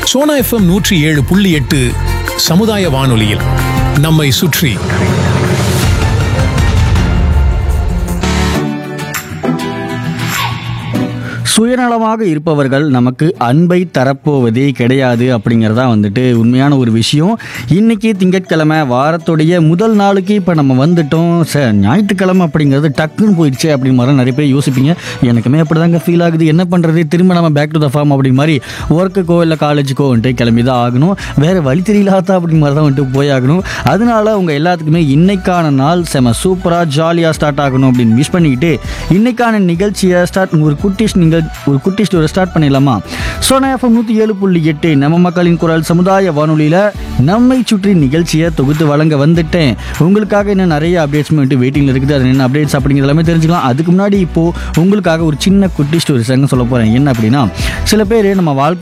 Sona FM நூற்றி ஏழு புள்ளி எட்டு சமுதாய வானொலியில் நம்மை சுற்றி சுயநலமாக இருப்பவர்கள் நமக்கு அன்பை தரப்போவதே கிடையாது அப்படிங்கிறதா வந்துட்டு உண்மையான ஒரு விஷயம் இன்னைக்கு திங்கட்கிழமை வாரத்துடைய முதல் நாளுக்கு இப்போ நம்ம வந்துட்டோம் சார் ஞாயிற்றுக்கிழமை அப்படிங்கிறது டக்குன்னு போயிடுச்சு அப்படி மாதிரி நிறைய பேர் யோசிப்பீங்க எனக்குமே அப்படி தாங்க ஃபீல் ஆகுது என்ன பண்ணுறது திரும்ப நம்ம பேக் டு த ஃபார்ம் அப்படி மாதிரி ஒர்க்குக்கோ இல்லை காலேஜுக்கோ வந்துட்டு கிளம்பி தான் ஆகணும் வேறு வழி தெரியலாதா அப்படி மாதிரி தான் வந்துட்டு போய் ஆகணும் அதனால உங்கள் எல்லாத்துக்குமே இன்னைக்கான நாள் செம சூப்பராக ஜாலியாக ஸ்டார்ட் ஆகணும் அப்படின்னு விஷ் பண்ணிக்கிட்டு இன்னைக்கான நிகழ்ச்சியை ஸ்டார்ட் ஒரு குட்டிஸ் நீங்கள் ஒரு குட்டி ஸ்டோரி ஸ்டார்ட் பண்ணிடலாமா சோனா எஃப்எம் நூற்றி ஏழு புள்ளி எட்டு நம்ம மக்களின் குரல் சமுதாய வானொலியில் நம்மை சுற்றி நிகழ்ச்சியை தொகுத்து வழங்க வந்துட்டேன் உங்களுக்காக இன்னும் நிறைய அப்டேட்ஸ் வந்துட்டு வெயிட்டிங்கில் இருக்குது அது என்ன அப்டேட்ஸ் அப்படிங்கிறது எல்லாமே தெரிஞ்சுக்கலாம் அதுக்கு முன்னாடி இப்போது உங்களுக்காக ஒரு சின்ன குட்டி ஸ்டோரி சங்க சொல்ல போகிறேன் என்ன அப்படின்னா சில பேர் நம்ம வாழ்க்கை